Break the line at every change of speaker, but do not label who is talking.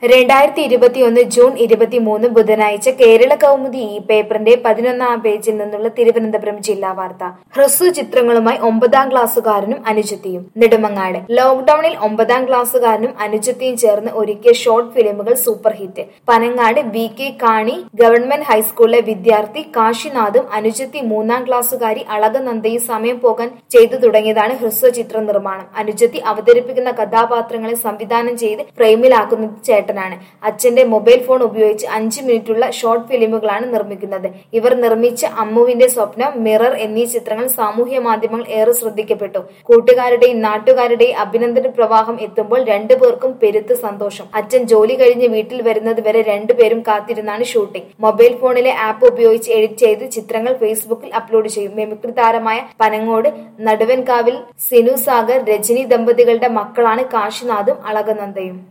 രണ്ടായിരത്തി ഇരുപത്തിയൊന്ന് ജൂൺ ഇരുപത്തിമൂന്ന് ബുധനാഴ്ച കേരള കൗമുദി ഈ പേപ്പറിന്റെ പതിനൊന്നാം പേജിൽ നിന്നുള്ള തിരുവനന്തപുരം ജില്ലാ വാർത്ത ഹ്രസ്വ ചിത്രങ്ങളുമായി ഒമ്പതാം ക്ലാസ്സുകാരനും അനുജത്തിയും നെടുമങ്ങാട് ലോക്ഡൌണിൽ ഒമ്പതാം ക്ലാസ്സുകാരനും അനുജത്തിയും ചേർന്ന് ഒരുക്കിയ ഷോർട്ട് ഫിലിമുകൾ super hit Panangad V K Kani government ഹൈസ്കൂളിലെ വിദ്യാർത്ഥി കാശിനാഥും അനുജത്തി മൂന്നാം ക്ലാസ്സുകാരി അളകനന്ദയും സമയം പോകാൻ ചെയ്തു തുടങ്ങിയതാണ് ഹ്രസ്വ ചിത്ര നിർമ്മാണം അനുജത്തി അവതരിപ്പിക്കുന്ന കഥാപാത്രങ്ങളെ സംവിധാനം ചെയ്ത് ഫ്രെയിമിലാക്കുന്നത് ചേട്ടനാണ് അച്ഛന്റെ മൊബൈൽ ഫോൺ ഉപയോഗിച്ച് അഞ്ച് മിനിറ്റുള്ള ഷോർട്ട് ഫിലിമുകളാണ് നിർമ്മിക്കുന്നത് ഇവർ നിർമ്മിച്ച അമ്മുവിന്റെ സ്വപ്നം മിറർ എന്നീ ചിത്രങ്ങൾ സാമൂഹ്യ മാധ്യമങ്ങൾ ഏറെ ശ്രദ്ധിക്കപ്പെട്ടു കൂട്ടുകാരുടെയും നാട്ടുകാരുടെയും അഭിനന്ദന പ്രവാഹം എത്തുമ്പോൾ രണ്ടുപേർക്കും പെരുത്ത് സന്തോഷം അച്ഛൻ ജോലി കഴിഞ്ഞ് വീട്ടിൽ വരുന്നത് വരെ രണ്ടുപേരും കാത്തിരുന്നാണ് ഷൂട്ടിംഗ് മൊബൈൽ ഫോണിലെ ആപ്പ് ഉപയോഗിച്ച് എഡിറ്റ് ചെയ്ത് ചിത്രങ്ങൾ ഫേസ്ബുക്കിൽ അപ്ലോഡ് ചെയ്യും മെമിക്രി താരമായ പനങ്ങോട് നടുവൻകാവിൽ സിനു സാഗർ രജനി ദമ്പതികളുടെ മക്കളാണ് കാശിനാഥും അളകനന്ദയും